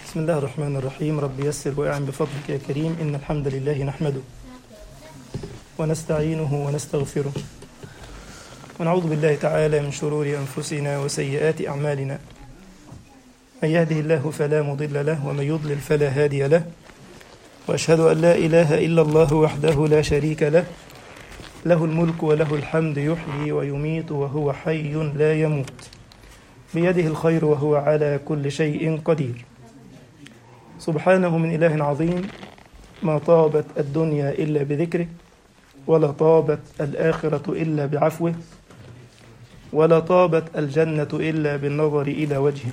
بسم الله الرحمن الرحيم رب يسر وأعن بفضلك يا كريم إن الحمد لله نحمده ونستعينه ونستغفره ونعوذ بالله تعالى من شرور أنفسنا وسيئات أعمالنا من يهده الله فلا مضل له ومن يضلل فلا هادي له وأشهد أن لا إله إلا الله وحده لا شريك له له الملك وله الحمد يحيي ويميت وهو حي لا يموت بيده الخير وهو على كل شيء قدير سبحانه من إله عظيم ما طابت الدنيا إلا بذكره ولا طابت الآخرة إلا بعفوه ولا طابت الجنة إلا بالنظر إلى وجهه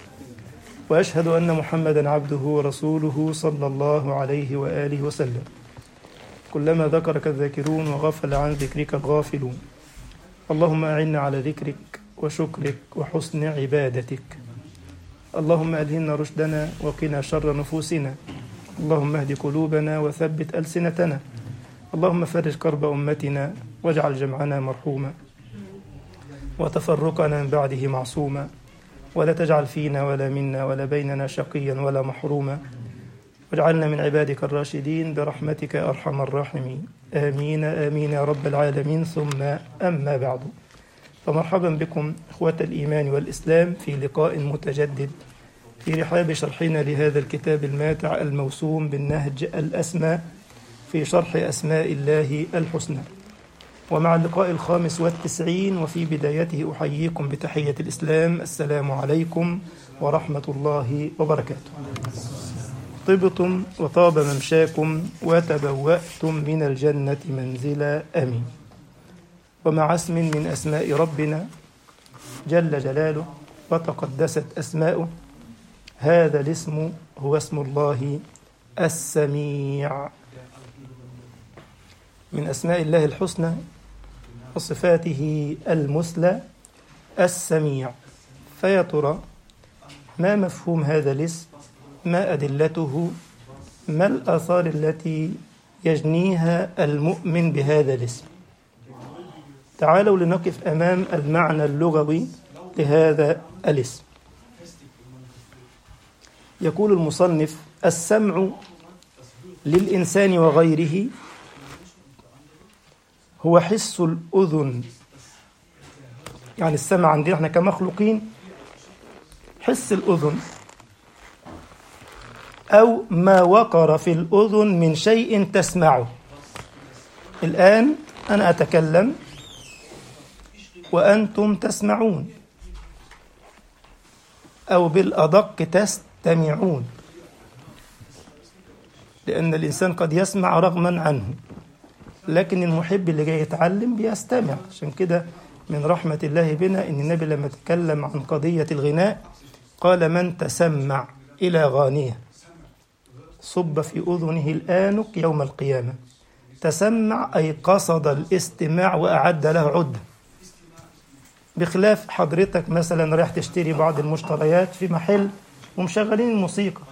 وأشهد أن محمدا عبده ورسوله صلى الله عليه وآله وسلم كلما ذكرك الذاكرون وغفل عن ذكرك الغافلون اللهم أعنا على ذكرك وشكرك وحسن عبادتك اللهم ألهمنا رشدنا وقنا شر نفوسنا اللهم اهد قلوبنا وثبت ألسنتنا اللهم فرج كرب أمتنا واجعل جمعنا مرحوما وتفرقنا من بعده معصوما ولا تجعل فينا ولا منا ولا بيننا شقيا ولا محروما واجعلنا من عبادك الراشدين برحمتك يا أرحم الراحمين آمين آمين يا رب العالمين ثم أما بعد فمرحبا بكم إخوة الإيمان والإسلام في لقاء متجدد في رحاب شرحنا لهذا الكتاب الماتع الموسوم بالنهج الأسمى في شرح أسماء الله الحسنى ومع اللقاء الخامس والتسعين وفي بدايته أحييكم بتحية الإسلام السلام عليكم ورحمة الله وبركاته طبتم وطاب ممشاكم وتبوأتم من الجنة منزلا أمين ومع اسم من أسماء ربنا جل جلاله وتقدست أسماؤه هذا الاسم هو اسم الله السميع من أسماء الله الحسنى وصفاته المثلى السميع فيا ترى ما مفهوم هذا الاسم ما أدلته ما الآثار التي يجنيها المؤمن بهذا الاسم تعالوا لنقف أمام المعنى اللغوي لهذا الاسم يقول المصنف السمع للإنسان وغيره هو حس الأذن يعني السمع عندنا احنا كمخلوقين حس الأذن أو ما وقر في الأذن من شيء تسمعه الآن أنا أتكلم وأنتم تسمعون أو بالأدق تستمعون لأن الإنسان قد يسمع رغما عنه لكن المحب اللي جاي يتعلم بيستمع عشان كده من رحمة الله بنا إن النبي لما تكلم عن قضية الغناء قال من تسمع إلى غانية صب في أذنه الآنك يوم القيامة تسمع أي قصد الاستماع وأعد له عدة بخلاف حضرتك مثلا رايح تشتري بعض المشتريات في محل ومشغلين الموسيقى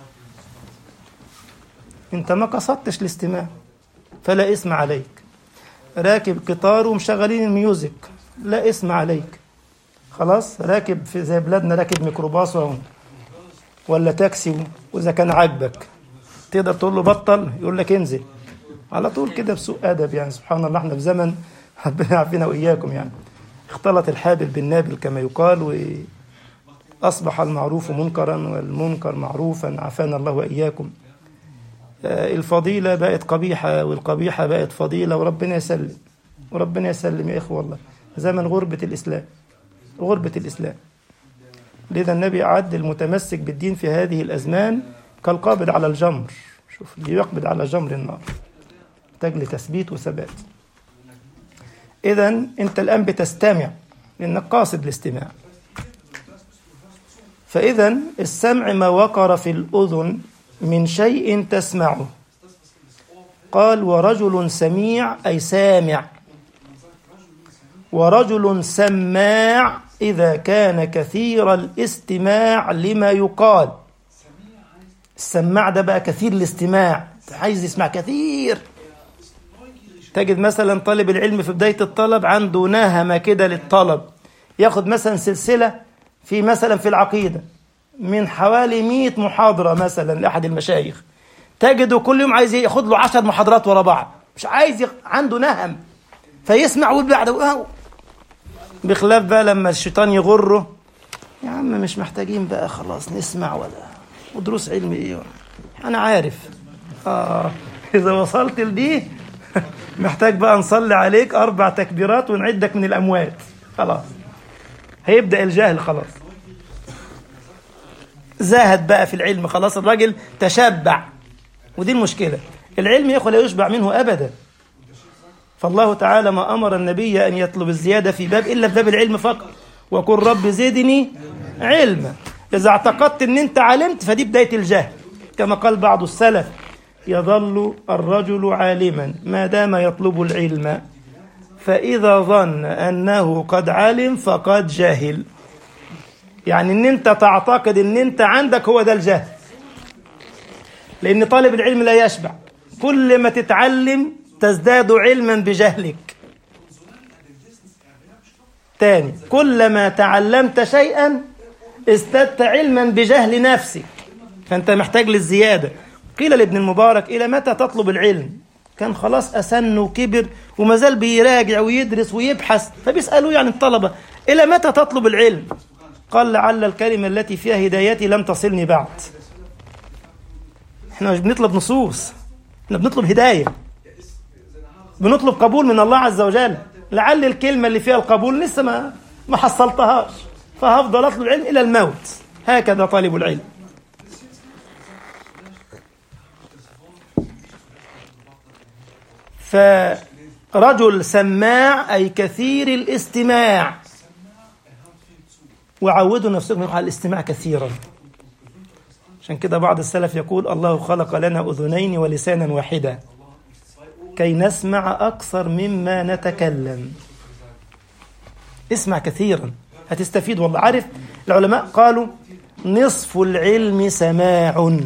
انت ما قصدتش الاستماع فلا اسم عليك راكب قطار ومشغلين الميوزك لا اسم عليك خلاص راكب في زي بلادنا راكب ميكروباص ولا تاكسي واذا كان عاجبك تقدر تقول له بطل يقول لك انزل على طول كده بسوء ادب يعني سبحان الله احنا في زمن ربنا يعافينا واياكم يعني اختلط الحابل بالنابل كما يقال واصبح المعروف منكرا والمنكر معروفا عافانا الله واياكم الفضيلة بقت قبيحة والقبيحة بقت فضيلة وربنا يسلم وربنا يسلم يا إخوة والله زمن غربة الإسلام غربة الإسلام لذا النبي أعد المتمسك بالدين في هذه الأزمان كالقابض على الجمر شوف يقبض على جمر النار تجلي تثبيت وثبات إذا أنت الآن بتستمع لأنك قاصد الاستماع فإذا السمع ما وقر في الأذن من شيء تسمعه قال ورجل سميع أي سامع ورجل سماع إذا كان كثير الاستماع لما يقال السماع ده بقى كثير الاستماع عايز يسمع كثير تجد مثلا طالب العلم في بداية الطلب عنده نهمة كده للطلب ياخد مثلا سلسلة في مثلا في العقيدة من حوالي 100 محاضرة مثلا لأحد المشايخ تجده كل يوم عايز ياخد له 10 محاضرات ورا بعض مش عايز يق... عنده نهم فيسمع ويبعد بخلاف بقى لما الشيطان يغره يا عم مش محتاجين بقى خلاص نسمع ولا ودروس علم ايه انا عارف اه اذا وصلت لدي محتاج بقى نصلي عليك اربع تكبيرات ونعدك من الاموات خلاص هيبدا الجهل خلاص زاهد بقى في العلم خلاص الراجل تشبع ودي المشكله العلم يا اخوه لا يشبع منه ابدا فالله تعالى ما امر النبي ان يطلب الزياده في باب الا في باب العلم فقط وقل رب زدني علما اذا اعتقدت ان انت علمت فدي بدايه الجهل كما قال بعض السلف يظل الرجل عالما ما دام يطلب العلم فإذا ظن أنه قد علم فقد جهل يعني ان انت تعتقد ان انت عندك هو ده الجهل لان طالب العلم لا يشبع كل ما تتعلم تزداد علما بجهلك تاني كلما تعلمت شيئا ازددت علما بجهل نفسك فانت محتاج للزياده قيل لابن المبارك الى متى تطلب العلم كان خلاص اسن وكبر وما زال بيراجع ويدرس ويبحث فبيسالوه يعني الطلبه الى متى تطلب العلم قال لعل الكلمه التي فيها هدايتي لم تصلني بعد احنا مش بنطلب نصوص احنا بنطلب هدايه بنطلب قبول من الله عز وجل لعل الكلمه اللي فيها القبول لسه ما ما حصلتهاش فهفضل اطلب العلم الى الموت هكذا طالب العلم فرجل سماع أي كثير الاستماع وعودوا نفسكم على الاستماع كثيرا عشان كده بعض السلف يقول الله خلق لنا أذنين ولسانا واحدا كي نسمع أكثر مما نتكلم اسمع كثيرا هتستفيد والله عارف العلماء قالوا نصف العلم سماع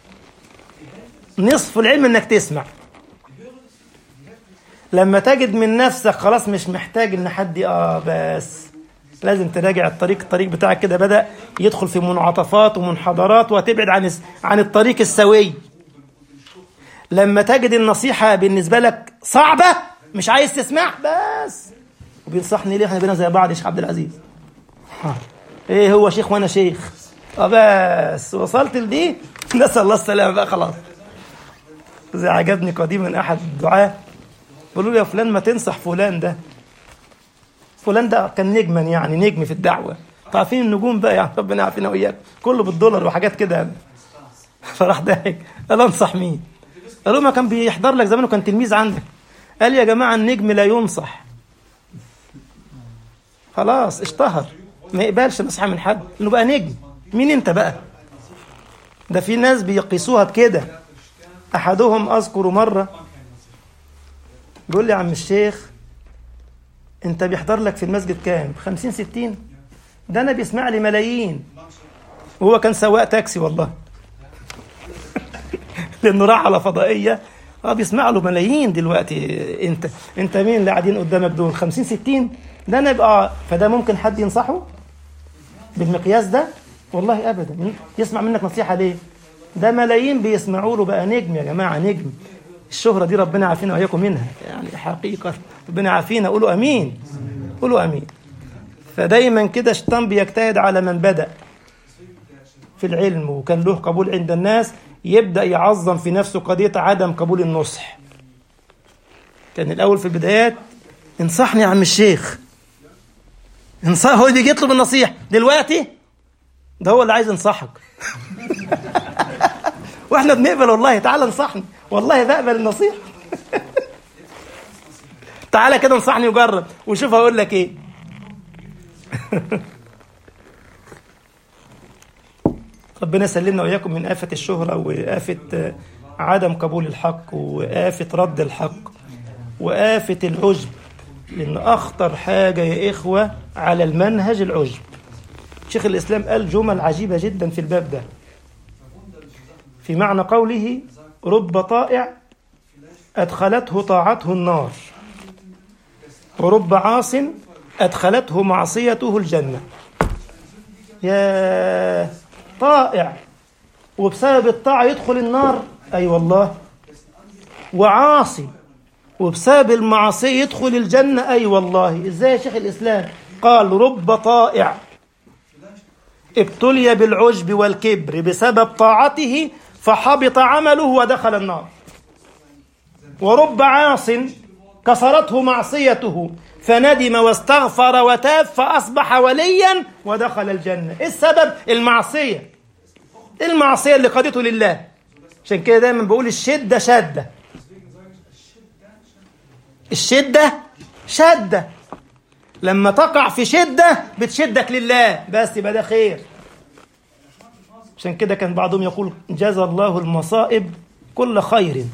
نصف العلم انك تسمع لما تجد من نفسك خلاص مش محتاج ان حد اه بس لازم تراجع الطريق الطريق بتاعك كده بدا يدخل في منعطفات ومنحدرات وتبعد عن عن الطريق السوي لما تجد النصيحة بالنسبة لك صعبة مش عايز تسمع بس وبينصحني ليه احنا بينا زي بعض يا شيخ عبد العزيز ايه هو شيخ وانا شيخ اه بس وصلت لدي نسأل الله السلامة بقى خلاص زي عجبني قديما احد الدعاه بيقولوا لي يا فلان ما تنصح فلان ده فلان ده كان نجما يعني نجم في الدعوه عارفين النجوم بقى يعني ربنا يعافينا واياك كله بالدولار وحاجات كده يعني. فراح ضاحك قال انصح مين؟ قالوا ما كان بيحضر لك زمان وكان تلميذ عندك قال يا جماعه النجم لا ينصح خلاص اشتهر ما يقبلش نصيحه من حد انه بقى نجم مين انت بقى؟ ده في ناس بيقيسوها بكده احدهم اذكر مره بيقول لي يا عم الشيخ انت بيحضر لك في المسجد كام 50 60 ده انا بيسمع لي ملايين وهو كان سواق تاكسي والله لانه راح على فضائيه اه بيسمع له ملايين دلوقتي انت انت مين اللي قاعدين قدامك دول 50 60 ده انا يبقى فده ممكن حد ينصحه بالمقياس ده والله ابدا يسمع منك نصيحه ليه ده ملايين بيسمعوا له بقى نجم يا جماعه نجم الشهرة دي ربنا عافينا وإياكم منها يعني حقيقة ربنا عافينا قولوا أمين قولوا أمين فدايما كده الشيطان بيجتهد على من بدأ في العلم وكان له قبول عند الناس يبدأ يعظم في نفسه قضية عدم قبول النصح كان الأول في البدايات انصحني يا عم الشيخ انصح هو اللي بيجي يطلب النصيحة دلوقتي ده هو اللي عايز ينصحك واحنا بنقبل والله تعالى انصحني والله بقبل النصيحة تعالى كده انصحني وجرب وشوف هقول لك ايه ربنا يسلمنا واياكم من آفة الشهرة وآفة عدم قبول الحق وآفة رد الحق وآفة العجب لأن أخطر حاجة يا إخوة على المنهج العجب شيخ الإسلام قال جمل عجيبة جدا في الباب ده في معنى قوله رب طائع أدخلته طاعته النار ورب عاص أدخلته معصيته الجنة يا طائع وبسبب الطاعة يدخل النار أي أيوة والله وعاصي وبسبب المعصية يدخل الجنة أي أيوة والله إزاي يا شيخ الإسلام قال رب طائع ابتلي بالعجب والكبر بسبب طاعته فحبط عمله ودخل النار ورب عاص كسرته معصيته فندم واستغفر وتاب فأصبح وليا ودخل الجنة إيه السبب المعصية المعصية اللي قضيته لله عشان كده دايما بقول الشدة شدة الشدة شدة لما تقع في شدة بتشدك لله بس يبقى ده خير عشان كده كان بعضهم يقول جزى الله المصائب كل خير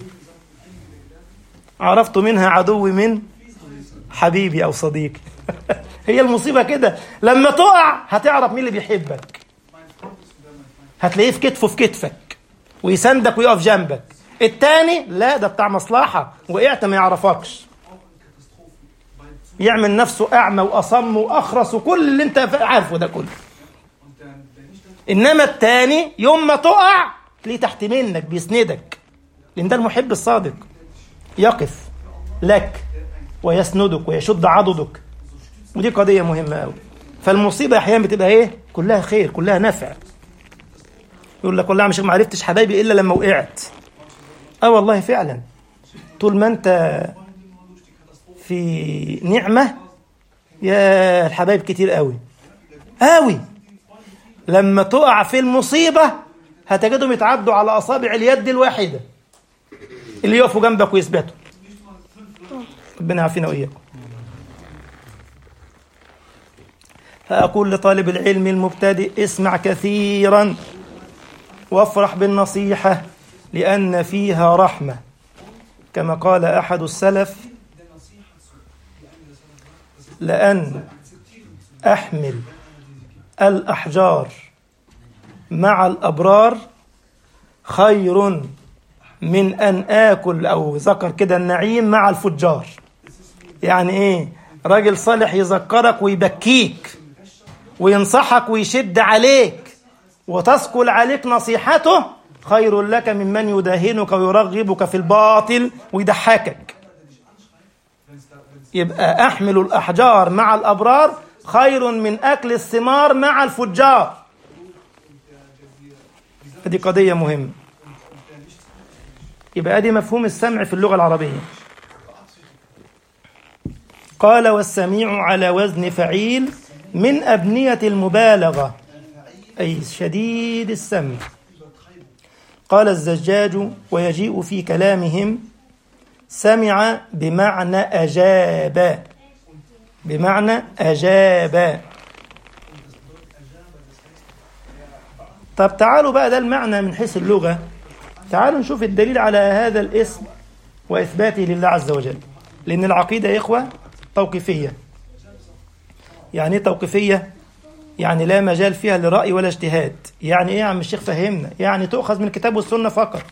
عرفت منها عدوي من حبيبي أو صديقي هي المصيبة كده لما تقع هتعرف مين اللي بيحبك هتلاقيه في كتفه في كتفك ويساندك ويقف جنبك التاني لا ده بتاع مصلحة وقعت ما يعرفكش يعمل نفسه أعمى وأصم وأخرس وكل اللي أنت عارفه ده كله إنما التاني يوم ما تقع تلاقيه تحت منك بيسندك لأن ده المحب الصادق يقف لك ويسندك ويشد عضدك ودي قضية مهمة أوي فالمصيبة أحيانا بتبقى إيه؟ كلها خير كلها نفع يقول لك والله مش ما عرفتش حبايبي إلا لما وقعت اه والله فعلا طول ما انت في نعمة يا الحبايب كتير قوي قوي لما تقع في المصيبة هتجدهم يتعدوا على أصابع اليد الواحدة اللي يقفوا جنبك ويثبتوا ربنا يعافينا وإياكم فأقول لطالب العلم المبتدئ اسمع كثيرا وافرح بالنصيحة لأن فيها رحمة كما قال أحد السلف لأن أحمل الأحجار مع الأبرار خير من أن آكل أو ذكر كده النعيم مع الفجار يعني إيه راجل صالح يذكرك ويبكيك وينصحك ويشد عليك وتثقل عليك نصيحته خير لك ممن يداهنك ويرغبك في الباطل ويضحكك يبقى أحمل الأحجار مع الأبرار خير من أكل الثمار مع الفجار دي قضية مهمة يبقى ادي مفهوم السمع في اللغة العربية قال والسميع على وزن فعيل من أبنية المبالغة أي شديد السمع قال الزجاج ويجيء في كلامهم سمع بمعنى أجاب بمعنى أجاب طب تعالوا بقى ده المعنى من حيث اللغة تعالوا نشوف الدليل على هذا الاسم وإثباته لله عز وجل لأن العقيدة يا إخوة توقيفية يعني إيه توقيفية؟ يعني لا مجال فيها لرأي ولا اجتهاد يعني إيه يا عم الشيخ فهمنا؟ يعني تؤخذ من الكتاب والسنة فقط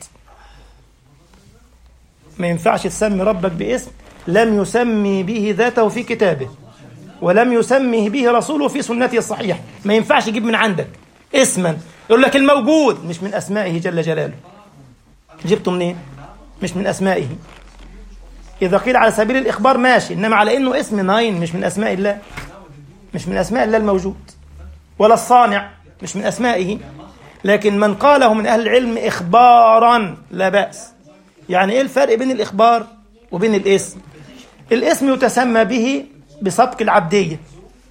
ما ينفعش تسمي ربك باسم لم يسمي به ذاته في كتابه ولم يسمه به رسوله في سنته الصحيحة ما ينفعش يجيب من عندك اسما يقول لك الموجود مش من أسمائه جل جلاله جبته منين؟ مش من أسمائه إذا قيل على سبيل الإخبار ماشي إنما على إنه اسم ناين مش من أسماء الله مش من أسماء الله الموجود ولا الصانع مش من أسمائه لكن من قاله من أهل العلم إخبارا لا بأس يعني إيه الفرق بين الإخبار وبين الاسم الاسم يتسمى به بسبق العبدية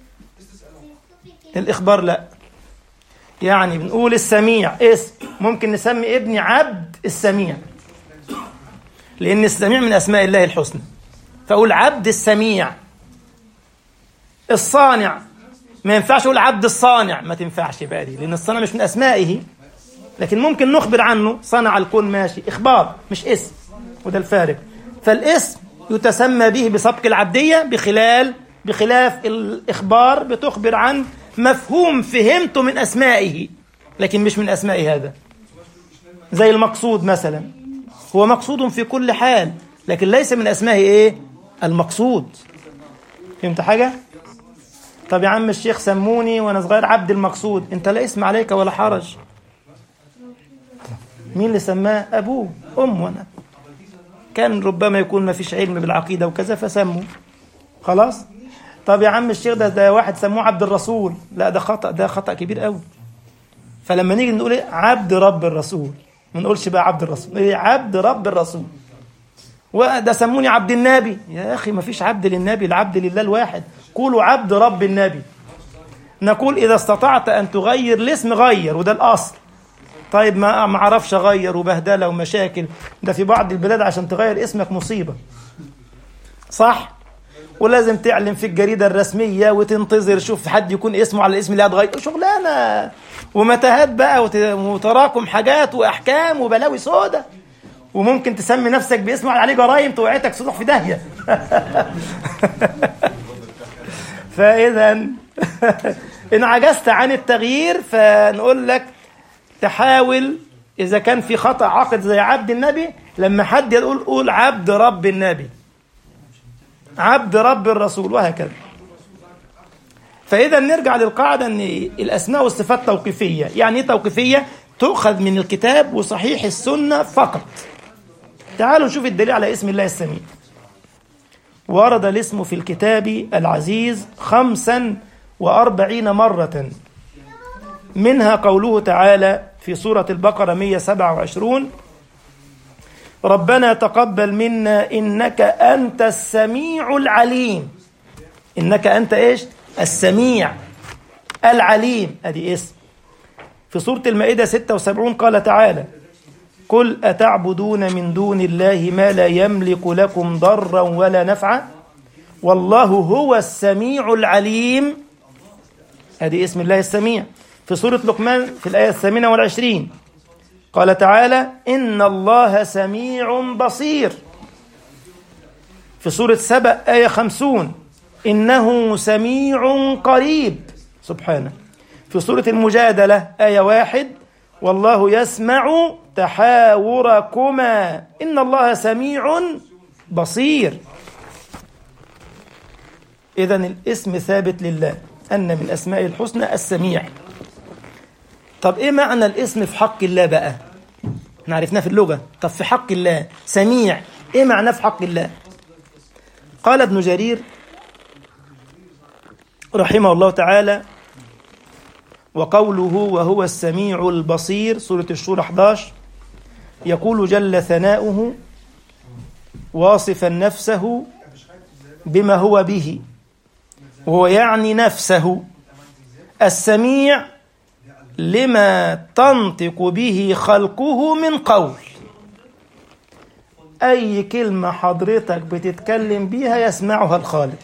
الإخبار لا يعني بنقول السميع اسم ممكن نسمي ابني عبد السميع لأن السميع من أسماء الله الحسنى فأقول عبد السميع الصانع ما ينفعش أقول عبد الصانع ما تنفعش بقى دي لأن الصانع مش من أسمائه لكن ممكن نخبر عنه صنع الكون ماشي إخبار مش اسم وده الفارق فالاسم يتسمى به بسبق العبدية بخلال بخلاف الإخبار بتخبر عن مفهوم فهمته من أسمائه لكن مش من أسماء هذا زي المقصود مثلا هو مقصود في كل حال لكن ليس من أسمائه إيه المقصود فهمت حاجة طب يا عم الشيخ سموني وأنا صغير عبد المقصود أنت لا اسم عليك ولا حرج مين اللي سماه أبوه أمه أنا كان ربما يكون ما فيش علم بالعقيدة وكذا فسموا خلاص طب يا عم الشيخ ده ده واحد سموه عبد الرسول لا ده خطأ ده خطأ كبير قوي فلما نيجي نقول ايه عبد رب الرسول ما نقولش بقى عبد الرسول ايه عبد رب الرسول وده سموني عبد النبي يا اخي ما فيش عبد للنبي العبد لله الواحد قولوا عبد رب النبي نقول اذا استطعت ان تغير الاسم غير وده الاصل طيب ما ما اعرفش اغير وبهدله ومشاكل ده في بعض البلاد عشان تغير اسمك مصيبه صح ولازم تعلن في الجريده الرسميه وتنتظر شوف حد يكون اسمه على الاسم اللي هتغير شغلانه ومتاهات بقى وت- وتراكم حاجات واحكام وبلاوي سودة وممكن تسمي نفسك باسم عليه جرايم توقعتك تروح في داهيه فاذا ان عجزت عن التغيير فنقول لك تحاول اذا كان في خطا عقد زي عبد النبي لما حد يقول قول عبد رب النبي عبد رب الرسول وهكذا فاذا نرجع للقاعده ان الاسماء والصفات توقيفيه يعني ايه توقيفيه تؤخذ من الكتاب وصحيح السنه فقط تعالوا نشوف الدليل على اسم الله السميع ورد الاسم في الكتاب العزيز خمسا وأربعين مرة منها قوله تعالى في سورة البقرة 127 ربنا تقبل منا إنك أنت السميع العليم إنك أنت إيش السميع العليم أدي اسم في سورة المائدة 76 قال تعالى قل أتعبدون من دون الله ما لا يملك لكم ضرا ولا نفعا والله هو السميع العليم هذه اسم الله السميع في سورة لقمان في الآية الثامنة والعشرين قال تعالى إن الله سميع بصير في سورة سبأ آية خمسون إنه سميع قريب سبحانه في سورة المجادلة آية واحد والله يسمع تحاوركما إن الله سميع بصير إذا الاسم ثابت لله أن من أسماء الحسنى السميع طب إيه معنى الاسم في حق الله بقى احنا عرفناه في اللغة طب في حق الله سميع إيه معناه في حق الله قال ابن جرير رحمه الله تعالى وقوله وهو السميع البصير سورة الشورى 11 يقول جل ثناؤه واصفا نفسه بما هو به وهو يعني نفسه السميع لما تنطق به خلقه من قول أي كلمة حضرتك بتتكلم بيها يسمعها الخالق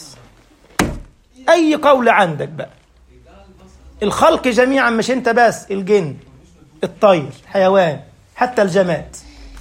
أي قول عندك بقى الخلق جميعا مش انت بس الجن الطير حيوان حتى الجماد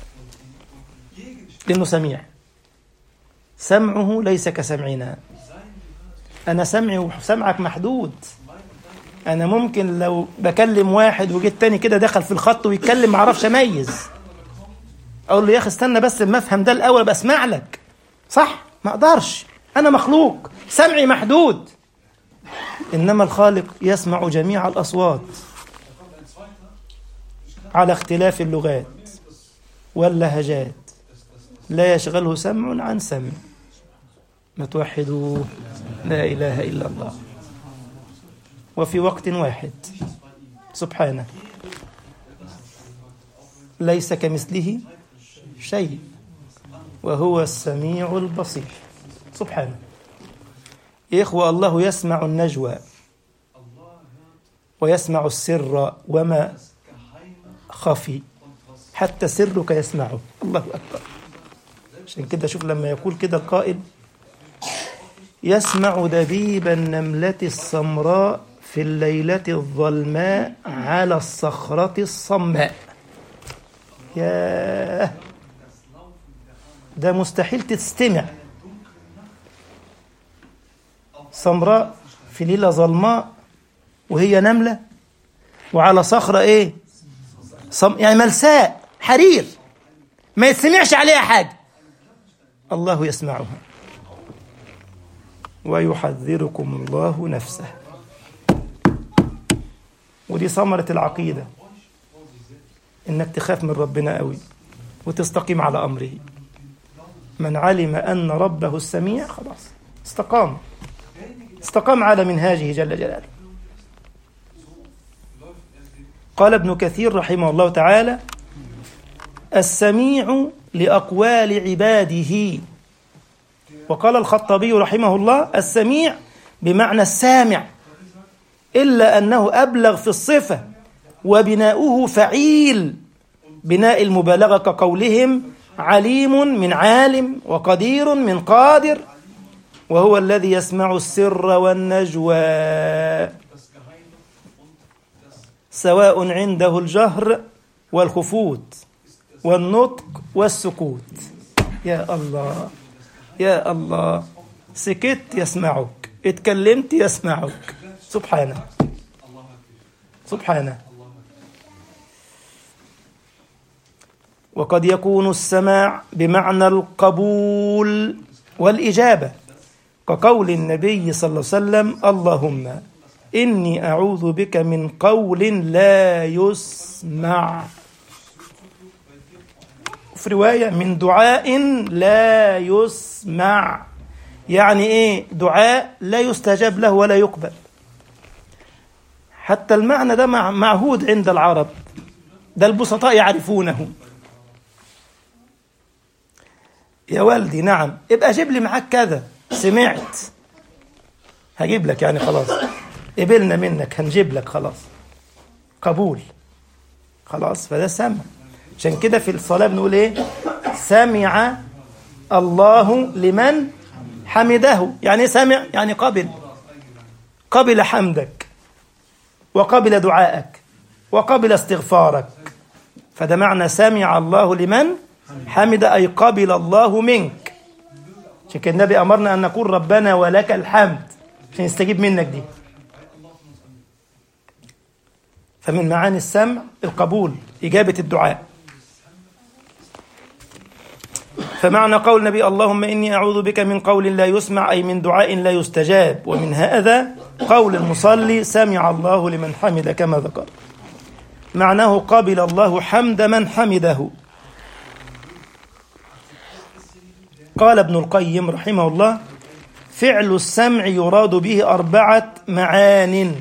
لأنه سميع سمعه ليس كسمعنا أنا سمعي وسمعك محدود أنا ممكن لو بكلم واحد وجيت تاني كده دخل في الخط ويتكلم معرفش أميز أقول له يا أخي استنى بس لما أفهم ده الأول بسمع لك صح ما أقدرش أنا مخلوق سمعي محدود إنما الخالق يسمع جميع الأصوات على اختلاف اللغات واللهجات لا يشغله سمع عن سمع ما توحدوا لا إله إلا الله وفي وقت واحد سبحانه ليس كمثله شيء وهو السميع البصير سبحانه يا إخوة الله يسمع النجوى ويسمع السر وما خفي حتى سرك يسمعه الله أكبر عشان كده شوف لما يقول كده القائل يسمع دبيب النملة السمراء في الليلة الظلماء على الصخرة الصماء ياه ده مستحيل تستمع سمراء في ليلة ظلماء وهي نملة وعلى صخرة ايه صم يعني ملساء حرير ما يتسمعش عليها حاجة الله يسمعها ويحذركم الله نفسه ودي ثمرة العقيدة إنك تخاف من ربنا قوي وتستقيم على أمره من علم أن ربه السميع خلاص استقام استقام على منهاجه جل جلاله قال ابن كثير رحمه الله تعالى السميع لأقوال عباده وقال الخطابي رحمه الله السميع بمعنى السامع إلا أنه أبلغ في الصفة وبناؤه فعيل بناء المبالغة كقولهم عليم من عالم وقدير من قادر وهو الذي يسمع السر والنجوى سواء عنده الجهر والخفوت والنطق والسكوت يا الله يا الله سكت يسمعك اتكلمت يسمعك سبحانه سبحانه وقد يكون السماع بمعنى القبول والإجابة كقول النبي صلى الله عليه وسلم اللهم إني أعوذ بك من قول لا يسمع في رواية من دعاء لا يسمع يعني إيه دعاء لا يستجاب له ولا يقبل حتى المعنى ده معهود عند العرب ده البسطاء يعرفونه يا والدي نعم ابقى جيب لي معاك كذا سمعت هجيب لك يعني خلاص قبلنا منك هنجيب لك خلاص قبول خلاص فده سمع عشان كده في الصلاة بنقول ايه سمع الله لمن حمده يعني سمع يعني قبل قبل حمدك وقبل دعائك وقبل استغفارك فده معنى سمع الله لمن حمد أي قبل الله منك عشان كده النبي أمرنا أن نقول ربنا ولك الحمد عشان يستجيب منك دي فمن معاني السمع القبول إجابة الدعاء فمعنى قول النبي اللهم إني أعوذ بك من قول لا يسمع أي من دعاء لا يستجاب ومن هذا قول المصلي سمع الله لمن حمد كما ذكر معناه قبل الله حمد من حمده قال ابن القيم رحمه الله فعل السمع يراد به أربعة معان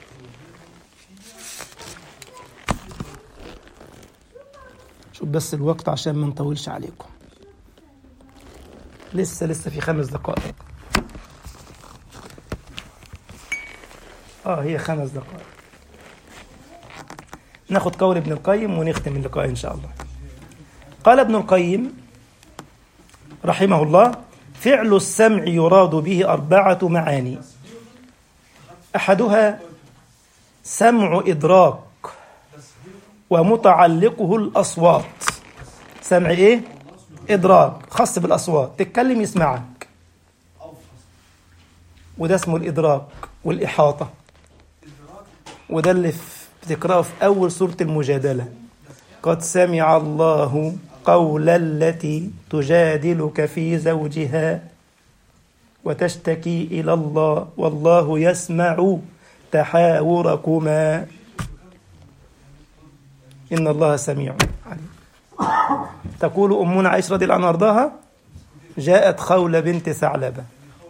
شوف بس الوقت عشان ما نطولش عليكم لسه لسه في خمس دقائق اه هي خمس دقائق ناخد قول ابن القيم ونختم اللقاء ان شاء الله قال ابن القيم رحمه الله فعل السمع يراد به أربعة معاني أحدها سمع إدراك ومتعلقه الأصوات سمع إيه؟ إدراك خاص بالأصوات تتكلم يسمعك وده اسمه الإدراك والإحاطة وده اللي بتقرأه في أول سورة المجادلة قد سمع الله قول التي تجادلك في زوجها وتشتكي إلى الله والله يسمع تحاوركما إن الله سميع عليم تقول أمنا عائشة رضي الله عنها أرضاها جاءت خولة بنت ثعلبة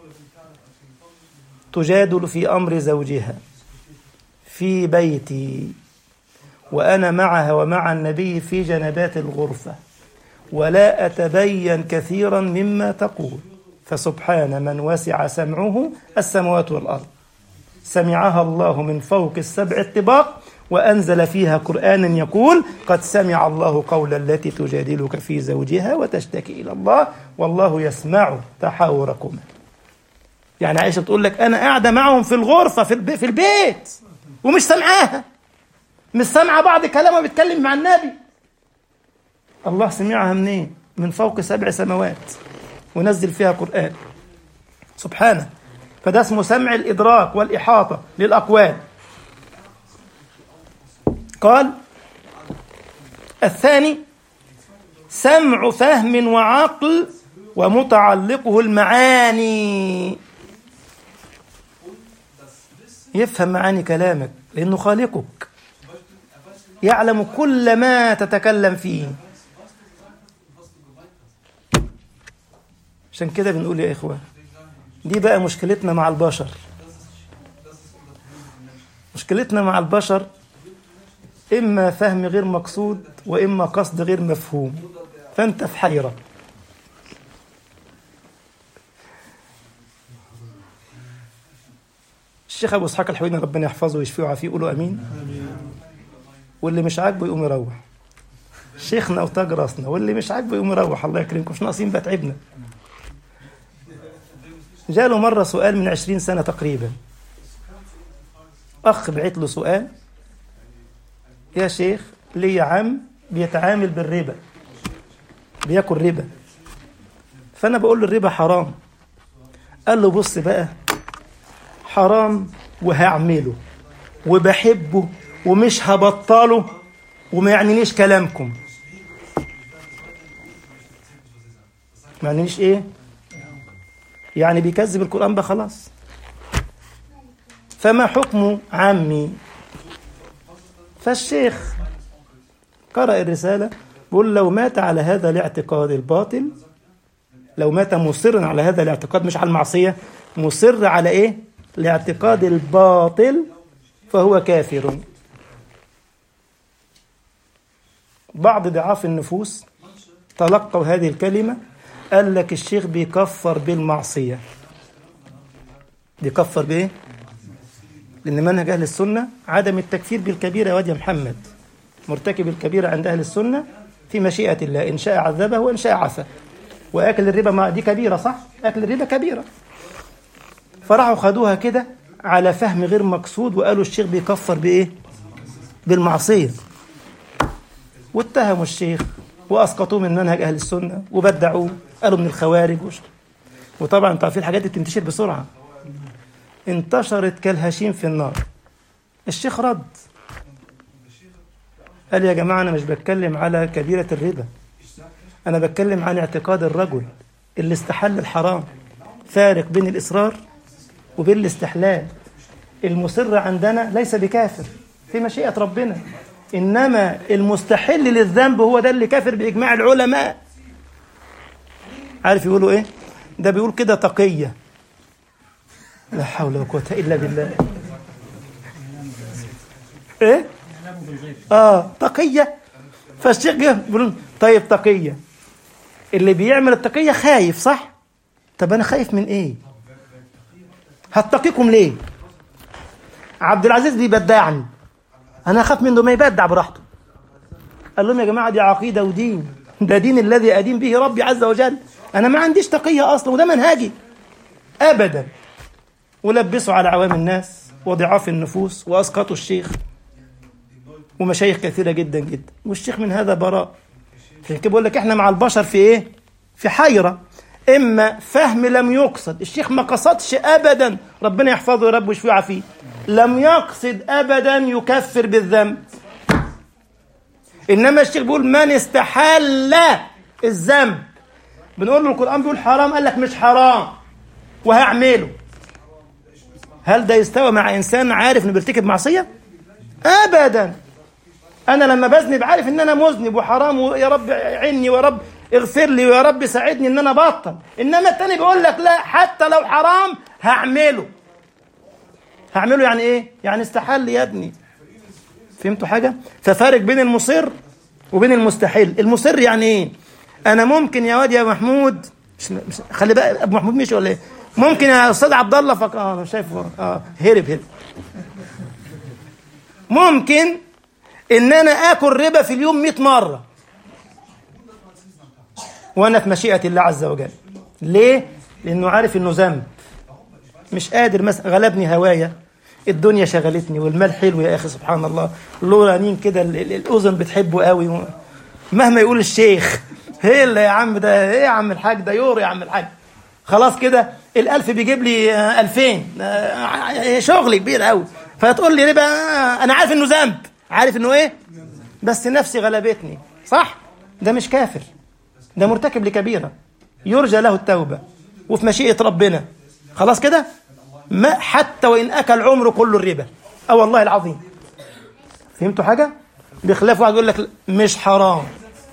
تجادل في أمر زوجها في بيتي وأنا معها ومع النبي في جنبات الغرفة ولا أتبين كثيرا مما تقول فسبحان من وسع سمعه السماوات والأرض سمعها الله من فوق السبع الطباق وأنزل فيها قرآنا يقول قد سمع الله قول التي تجادلك في زوجها وتشتكي إلى الله والله يسمع تحاوركما يعني عائشة تقول لك أنا قاعدة معهم في الغرفة في, البي في البيت ومش سامعاها مش سامعة بعض كلامها بيتكلم مع النبي الله سمعها منين من فوق سبع سماوات ونزل فيها قرآن سبحانه فده اسمه سمع الإدراك والإحاطة للأقوال قال الثاني سمع فهم وعقل ومتعلقه المعاني يفهم معاني كلامك لأنه خالقك يعلم كل ما تتكلم فيه عشان كده بنقول يا إخوة دي بقى مشكلتنا مع البشر مشكلتنا مع البشر إما فهم غير مقصود وإما قصد غير مفهوم فأنت في حيرة الشيخ أبو إسحاق الحويني ربنا يحفظه ويشفيه ويعافيه يقولوا أمين واللي مش عاجبه يقوم يروح شيخنا وتاج راسنا واللي مش عاجبه يقوم يروح الله يكرمكم مش ناقصين بقى تعبنا جاله مرة سؤال من عشرين سنة تقريبا أخ بعت له سؤال يا شيخ لي عم بيتعامل بالربا بياكل ربا فأنا بقول له الربا حرام قال له بص بقى حرام وهعمله وبحبه ومش هبطله وما يعنينيش كلامكم ما يعنينيش ايه يعني بيكذب القرآن بقى خلاص فما حكم عمي فالشيخ قرأ الرسالة بيقول لو مات على هذا الاعتقاد الباطل لو مات مصرا على هذا الاعتقاد مش على المعصية مصر على ايه الاعتقاد الباطل فهو كافر بعض ضعاف النفوس تلقوا هذه الكلمة قال لك الشيخ بيكفر بالمعصية بيكفر بإيه؟ لأن منهج أهل السنة عدم التكفير بالكبيرة يا واد يا محمد مرتكب الكبيرة عند أهل السنة في مشيئة الله إن شاء عذبه وإن شاء عفى وأكل الربا ما دي كبيرة صح؟ أكل الربا كبيرة فراحوا خدوها كده على فهم غير مقصود وقالوا الشيخ بيكفر بإيه؟ بالمعصية واتهموا الشيخ واسقطوه من منهج اهل السنه وبدعوه قالوا من الخوارج وش وطبعا انتوا عارفين الحاجات دي بتنتشر بسرعه انتشرت كالهشيم في النار الشيخ رد قال يا جماعه انا مش بتكلم على كبيره الربا انا بتكلم عن اعتقاد الرجل اللي استحل الحرام فارق بين الاصرار وبين الاستحلال المصر عندنا ليس بكافر في مشيئه ربنا إنما المستحل للذنب هو ده اللي كافر بإجماع العلماء عارف يقولوا إيه ده بيقول كده تقية لا حول ولا قوة إلا بالله إيه آه تقية فالشيخ جه بيقول طيب تقية اللي بيعمل التقية خايف صح طب أنا خايف من إيه هتقيكم ليه عبد العزيز بيبدعني انا اخاف منه ما يبدع براحته قال لهم يا جماعه دي عقيده ودين ده دين الذي ادين به ربي عز وجل انا ما عنديش تقيه اصلا وده منهجي ابدا ولبسوا على عوام الناس وضعاف النفوس واسقطوا الشيخ ومشايخ كثيره جدا جدا والشيخ من هذا براء عشان كده بقول لك احنا مع البشر في ايه في حيره اما فهم لم يقصد الشيخ ما قصدش ابدا ربنا يحفظه يا رب ويشفيه ويعافيه لم يقصد ابدا يكفر بالذنب انما الشيخ بيقول من استحل الذنب بنقول له القران بيقول حرام قال لك مش حرام وهعمله هل ده يستوى مع انسان عارف انه بيرتكب معصيه ابدا انا لما بذنب عارف ان انا مذنب وحرام ويا رب عيني ويا رب اغفر لي ويا رب ساعدني ان انا بطل انما التاني بيقول لك لا حتى لو حرام هعمله هعمله يعني ايه يعني استحل يا ابني فهمتوا حاجه ففارق بين المصر وبين المستحيل المصر يعني ايه انا ممكن يا واد يا محمود مش مش خلي بقى ابو محمود مشي ولا ايه ممكن يا استاذ عبد الله فك اه أنا شايفه اه هرب هرب ممكن ان انا اكل ربا في اليوم 100 مره وانا في مشيئه الله عز وجل ليه لانه عارف انه ذنب مش قادر مثلا غلبني هوايا الدنيا شغلتني والمال حلو يا اخي سبحان الله له رنين كده ال- ال- الاذن بتحبه قوي مهما يقول الشيخ هي اللي يا عم ده ايه يا عم الحاج ده يورو يا عم الحاج خلاص كده الألف بيجيب لي آه، ألفين آه، شغل كبير قوي فتقول لي ربا آه، أنا عارف إنه ذنب عارف إنه إيه بس نفسي غلبتني صح ده مش كافر ده مرتكب لكبيرة يرجى له التوبة وفي مشيئة ربنا خلاص كده ما حتى وإن أكل عمره كله الربا أو والله العظيم فهمتوا حاجة بخلاف واحد يقول لك مش حرام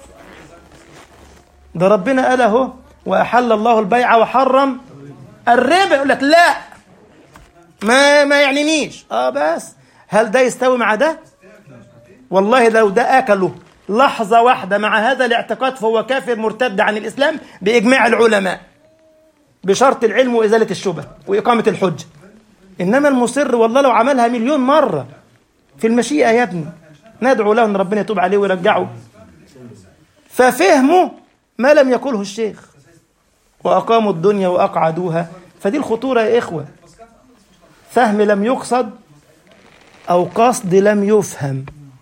ده ربنا قال اهو واحل الله البيع وحرم الربا يقول لك لا ما ما يعنينيش اه بس هل ده يستوي مع ده والله لو ده اكله لحظة واحدة مع هذا الاعتقاد فهو كافر مرتد عن الإسلام بإجماع العلماء بشرط العلم وإزالة الشبه وإقامة الحجة إنما المصر والله لو عملها مليون مرة في المشيئة يا ابني ندعو له أن ربنا يتوب عليه ويرجعه ففهموا ما لم يقوله الشيخ وأقاموا الدنيا وأقعدوها فدي الخطورة يا إخوة فهم لم يقصد أو قصد لم يفهم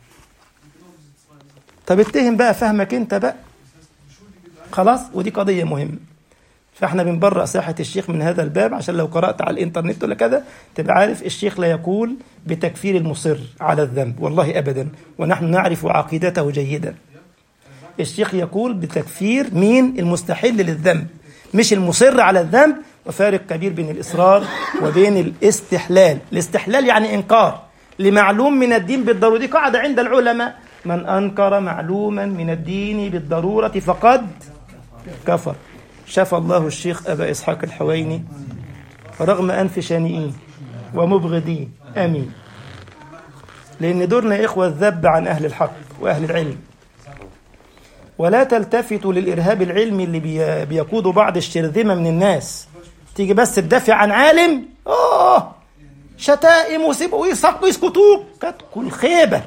طب اتهم بقى فهمك انت بقى خلاص ودي قضية مهمة فاحنا بنبرأ ساحة الشيخ من هذا الباب عشان لو قرأت على الانترنت ولا كذا تبقى عارف الشيخ لا يقول بتكفير المصر على الذنب والله أبدا ونحن نعرف عقيدته جيدا الشيخ يقول بتكفير مين المستحل للذنب مش المصر على الذنب وفارق كبير بين الإصرار وبين الاستحلال الاستحلال يعني إنكار لمعلوم من الدين بالضرورة دي قاعدة عند العلماء من أنكر معلوما من الدين بالضرورة فقد كفر شفى الله الشيخ أبا إسحاق الحويني رغم أنف شانئين ومبغضين آمين لأن دورنا يا إخوة الذب عن أهل الحق وأهل العلم ولا تلتفتوا للإرهاب العلمي اللي بي بيقود بعض الشرذمة من الناس تيجي بس تدافع عن عالم أوه شتائم وسيبوا ويسقوا يسكتوك كل خيبة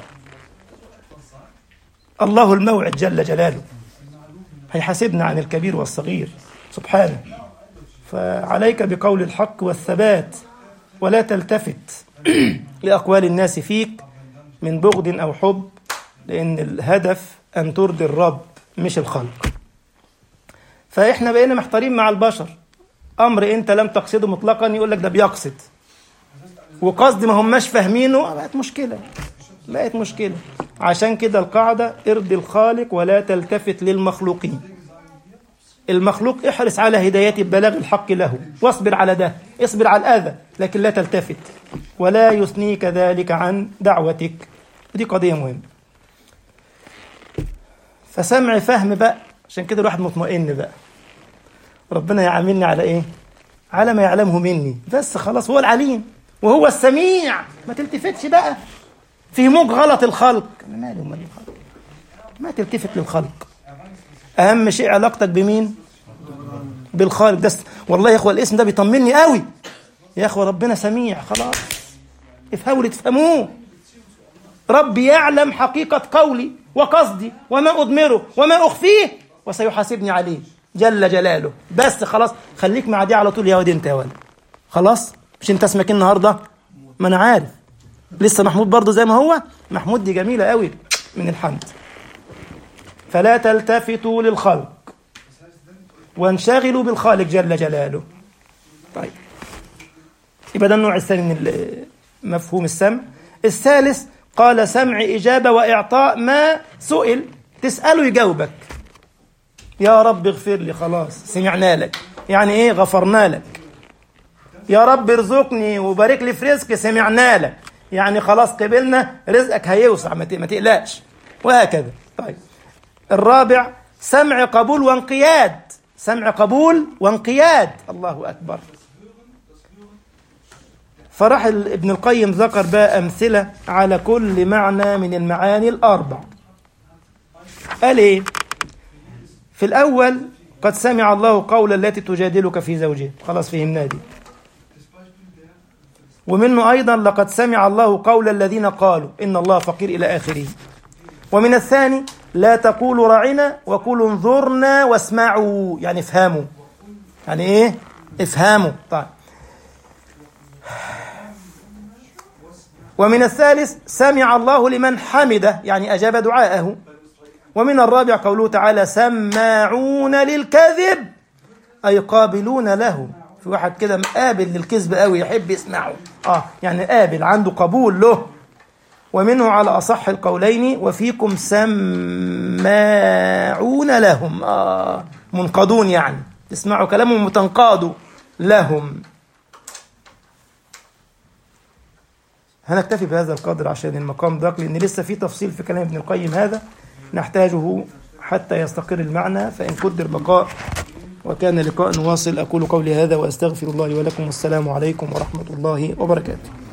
الله الموعد جل جلاله هيحاسبنا عن الكبير والصغير سبحانه فعليك بقول الحق والثبات ولا تلتفت لأقوال الناس فيك من بغض أو حب لأن الهدف أن ترضي الرب مش الخلق فإحنا بقينا محتارين مع البشر أمر أنت لم تقصده مطلقا يقول لك ده بيقصد وقصد ما هماش فاهمينه بقت مشكلة بقت مشكلة عشان كده القاعدة ارضي الخالق ولا تلتفت للمخلوقين المخلوق احرص على هداية بلاغ الحق له واصبر على ده اصبر على الأذى لكن لا تلتفت ولا يثنيك ذلك عن دعوتك دي قضية مهمة فسمع فهم بقى عشان كده الواحد مطمئن بقى ربنا يعاملني على ايه على ما يعلمه مني بس خلاص هو العليم وهو السميع ما تلتفتش بقى فهموك غلط الخلق انا مالي ومال الخلق ما تلتفت للخلق اهم شيء علاقتك بمين بالخالق ده والله يا اخوه الاسم ده بيطمني قوي يا اخوه ربنا سميع خلاص افهموا اللي تفهموه ربي يعلم حقيقة قولي وقصدي وما أضمره وما أخفيه وسيحاسبني عليه جل جلاله بس خلاص خليك مع دي على طول يا واد انت يا ولد خلاص مش انت اسمك النهارده ما انا عارف لسه محمود برضه زي ما هو محمود دي جميلة قوي من الحمد فلا تلتفتوا للخلق وانشغلوا بالخالق جل جلاله طيب يبقى ده النوع الثاني من مفهوم السمع الثالث قال سمع إجابة وإعطاء ما سئل تسأله يجاوبك يا رب اغفر لي خلاص سمعنا لك يعني ايه غفرنا لك يا رب ارزقني وبارك لي في رزقي سمعنا لك يعني خلاص قبلنا رزقك هيوسع ما تقلقش وهكذا طيب الرابع سمع قبول وانقياد سمع قبول وانقياد الله أكبر فراح ابن القيم ذكر بقى أمثلة على كل معنى من المعاني الأربع قال إيه في الأول قد سمع الله قول التي تجادلك في زوجها خلاص فهمنا دي ومنه أيضا لقد سمع الله قول الذين قالوا إن الله فقير إلى آخره ومن الثاني لا تقولوا راعنا وقولوا انظرنا واسمعوا يعني افهموا يعني ايه افهموا طيب ومن الثالث سمع الله لمن حمده يعني أجاب دعاءه ومن الرابع قوله تعالى سماعون للكذب أي قابلون له في واحد كده مقابل للكذب قوي يحب يسمعه اه يعني قابل عنده قبول له ومنه على أصح القولين وفيكم سماعون لهم آه منقادون يعني تسمعوا كلامهم وتنقادوا لهم هنكتفي بهذا القدر عشان المقام ضاق لأن لسه في تفصيل في كلام ابن القيم هذا نحتاجه حتى يستقر المعنى فإن قدر بقاء وكان لقاء واصل أقول قولي هذا وأستغفر الله ولكم والسلام عليكم ورحمة الله وبركاته